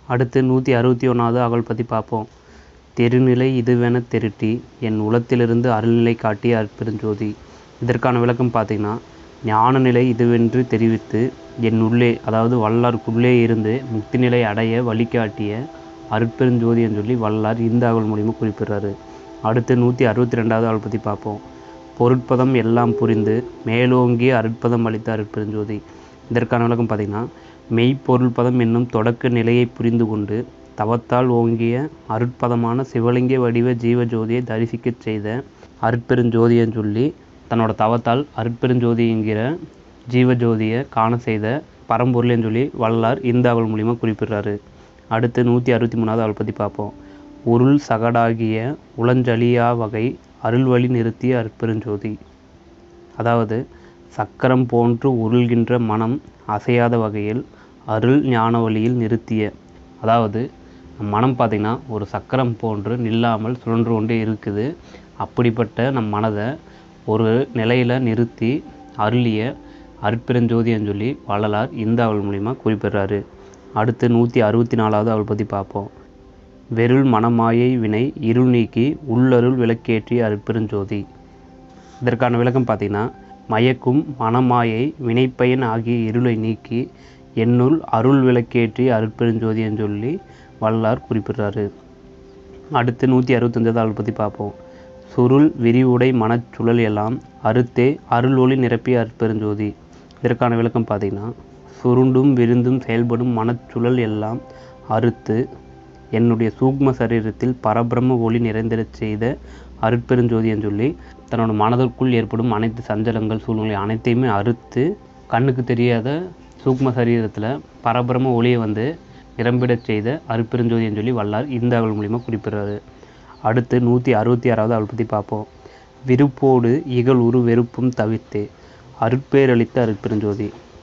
அடுத்து நூற்றி அறுபத்தி ஒன்றாவது அகவல் பற்றி பார்ப்போம் தெருநிலை இதுவென திருட்டி என் உளத்திலிருந்து அருள்நிலை காட்டிய அற்பெருஞ்சோதி இதற்கான விளக்கம் பார்த்தீங்கன்னா ஞான நிலை இதுவென்று தெரிவித்து என் உள்ளே அதாவது வல்லாருக்குள்ளே இருந்து முக்தி நிலை அடைய வழிகாட்டிய அருட்பெருஞ்சோதி என்று சொல்லி வல்லார் இந்த அகவல் மூலியமாக குறிப்பிடுறாரு அடுத்து நூற்றி அறுபத்தி ரெண்டாவது அவள் பற்றி பார்ப்போம் பொருட்பதம் எல்லாம் புரிந்து மேலோங்கிய அருட்பதம் அளித்த அருட்பெருஞ்சோதி இதற்கான விளக்கம் பார்த்திங்கன்னா மெய்ப்பொருள் பதம் என்னும் தொடக்க நிலையை புரிந்து கொண்டு தவத்தால் ஓங்கிய அருட்பதமான சிவலிங்க வடிவ ஜீவஜோதியை தரிசிக்கச் செய்த அருட்பெருஞ்சோதின்னு சொல்லி தன்னோட தவத்தால் அருட்பெருஞ்சோதி என்கிற ஜீவஜோதியை காண செய்த பரம்பொருள்னு சொல்லி வல்லார் இந்த அவள் மூலிமா குறிப்பிடுறாரு அடுத்து நூற்றி அறுபத்தி மூணாவது அவள் பற்றி பார்ப்போம் உருள் சகடாகிய உளஞ்சலியா வகை அருள்வழி நிறுத்திய அற்பெருஞ்சோதி அதாவது சக்கரம் போன்று உருள்கின்ற மனம் அசையாத வகையில் அருள் ஞான வழியில் நிறுத்திய அதாவது மனம் பார்த்திங்கன்னா ஒரு சக்கரம் போன்று நில்லாமல் சுழன்று கொண்டே இருக்குது அப்படிப்பட்ட நம் மனதை ஒரு நிலையில் நிறுத்தி அருளிய அற்பெருஞ்சோதின்னு சொல்லி வள்ளலார் இந்த அவள் மூலிமா குறிப்பிடுறாரு அடுத்து நூற்றி அறுபத்தி நாலாவது அவள் பற்றி பார்ப்போம் வெருள் மனமாயை வினை இருள் நீக்கி உள்ளருள் விளக்கேற்றிய அருட்பெருஞ்சோதி இதற்கான விளக்கம் பார்த்தீங்கன்னா மயக்கும் மனமாயை வினைப்பயன் ஆகிய இருளை நீக்கி என்னுள் அருள் விளக்கேற்றி அருட்பெருஞ்சோதி என்று சொல்லி வல்லார் குறிப்பிடுறாரு அடுத்து நூற்றி அறுபத்தஞ்சாவது அவள் பற்றி பார்ப்போம் சுருள் விரிவுடை மனச்சுழல் எல்லாம் அறுத்தே அருள் ஒளி நிரப்பிய அருட்பெருஞ்சோதி இதற்கான விளக்கம் பார்த்தீங்கன்னா சுருண்டும் விருந்தும் செயல்படும் மனச்சுழல் எல்லாம் அறுத்து என்னுடைய சூக்ம சரீரத்தில் பரபிரம்ம ஒளி நிறைந்திடச் செய்த அருட்பெருஞ்சோதின்னு சொல்லி தன்னோட மனதிற்குள் ஏற்படும் அனைத்து சஞ்சலங்கள் சூழ்நிலை அனைத்தையுமே அறுத்து கண்ணுக்கு தெரியாத சூக்ம சரீரத்தில் பரபிரம்ம ஒளியை வந்து நிரம்பிடச் செய்த அருட்பெருஞ்சோதின்னு சொல்லி வல்லார் இந்த அவள் மூலிமா குறிப்பிடுறாரு அடுத்து நூற்றி அறுபத்தி ஆறாவது அவள் பற்றி பார்ப்போம் விருப்போடு இகழ் உரு வெறுப்பும் தவிர்த்து அருட்பேரளித்த அருட்பெருஞ்சோதி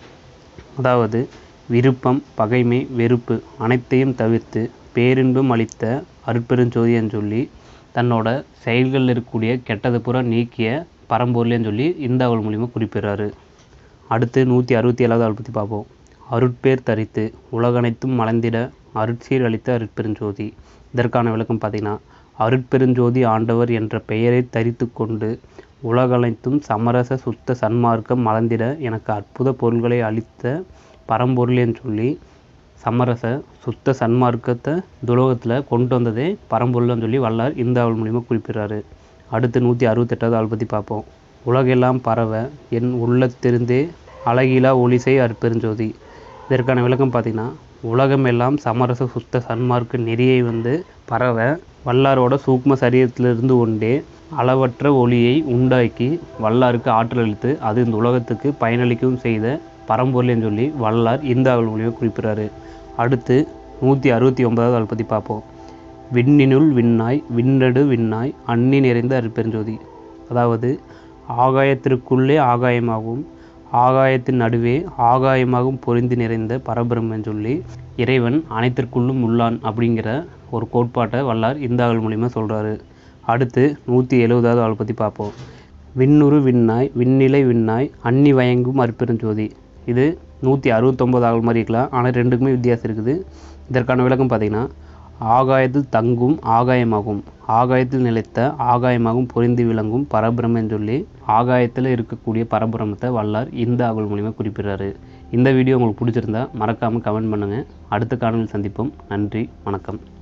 அதாவது விருப்பம் பகைமை வெறுப்பு அனைத்தையும் தவிர்த்து பேரின்பம் அளித்த அருட்பெருஞ்சோதின்னு சொல்லி தன்னோட செயல்களில் இருக்கக்கூடிய கெட்டது பூரா நீக்கிய பரம்பொருள்னு சொல்லி இந்த அவள் மூலிமா குறிப்பிடுறாரு அடுத்து நூற்றி அறுபத்தி ஏழாவது அவள் பற்றி பார்ப்போம் அருட்பேர் தரித்து உலகனைத்தும் மலர்ந்திட அருட்சீர் அளித்த அருட்பெருஞ்சோதி இதற்கான விளக்கம் பார்த்தீங்கன்னா அருட்பெருஞ்சோதி ஆண்டவர் என்ற பெயரை தரித்து கொண்டு உலகனைத்தும் சமரச சுத்த சன்மார்க்கம் மலர்ந்திட எனக்கு அற்புத பொருள்களை அளித்த பரம்பொருள்னு சொல்லி சமரச சுத்த சன்மார்க்கத்தை துலோகத்தில் கொண்டு வந்ததே பரம்பொருள்னு சொல்லி வல்லார் இந்த அவள் மூலிமா குறிப்பிடுறாரு அடுத்து நூற்றி அறுபத்தெட்டாவது அவள் பற்றி பார்ப்போம் உலகெல்லாம் பரவ என் உள்ளத்திருந்தே அழகிலா ஒளிசை அற்பெருஞ்சோதி இதற்கான விளக்கம் பார்த்திங்கன்னா உலகமெல்லாம் சமரச சுத்த சன்மார்க்க நெறியை வந்து பரவ வல்லாரோட சூக்ம சரீரத்திலிருந்து கொண்டே அளவற்ற ஒளியை உண்டாக்கி வல்லாருக்கு ஆற்றல் அளித்து அது இந்த உலகத்துக்கு பயனளிக்கவும் செய்த பரம்பொருள்னு சொல்லி வல்லார் இந்த அவள் மூலியமாக குறிப்பிடுறாரு அடுத்து நூற்றி அறுபத்தி ஒன்பதாவது அவள் பற்றி பார்ப்போம் விண்ணினுள் விண்ணாய் விண்ணடு விண்ணாய் அன்னி நிறைந்த அருட்பெருஞ்சோதி அதாவது ஆகாயத்திற்குள்ளே ஆகாயமாகவும் ஆகாயத்தின் நடுவே ஆகாயமாகவும் பொருந்தி நிறைந்த பரபிரம்மன் சொல்லி இறைவன் அனைத்திற்குள்ளும் உள்ளான் அப்படிங்கிற ஒரு கோட்பாட்டை வல்லார் இந்த அவள் மூலிமா சொல்கிறாரு அடுத்து நூற்றி எழுபதாவது அவளை பற்றி பார்ப்போம் விண்ணுரு விண்ணாய் விண்ணிலை விண்ணாய் அன்னி வயங்கும் அற்பெருஞ்சோதி இது நூற்றி அறுபத்தொம்போது ஆகல் மாதிரி இருக்கலாம் ஆனால் ரெண்டுக்குமே வித்தியாசம் இருக்குது இதற்கான விளக்கம் பார்த்தீங்கன்னா ஆகாயத்தில் தங்கும் ஆகாயமாகும் ஆகாயத்தில் நிலைத்த ஆகாயமாகும் பொரிந்து விளங்கும் பரபிரமன்னு சொல்லி ஆகாயத்தில் இருக்கக்கூடிய பரபிரமத்தை வல்லார் இந்த அவள் மூலிமா குறிப்பிடுறாரு இந்த வீடியோ உங்களுக்கு பிடிச்சிருந்தா மறக்காமல் கமெண்ட் பண்ணுங்கள் அடுத்த காணொலியில் சந்திப்போம் நன்றி வணக்கம்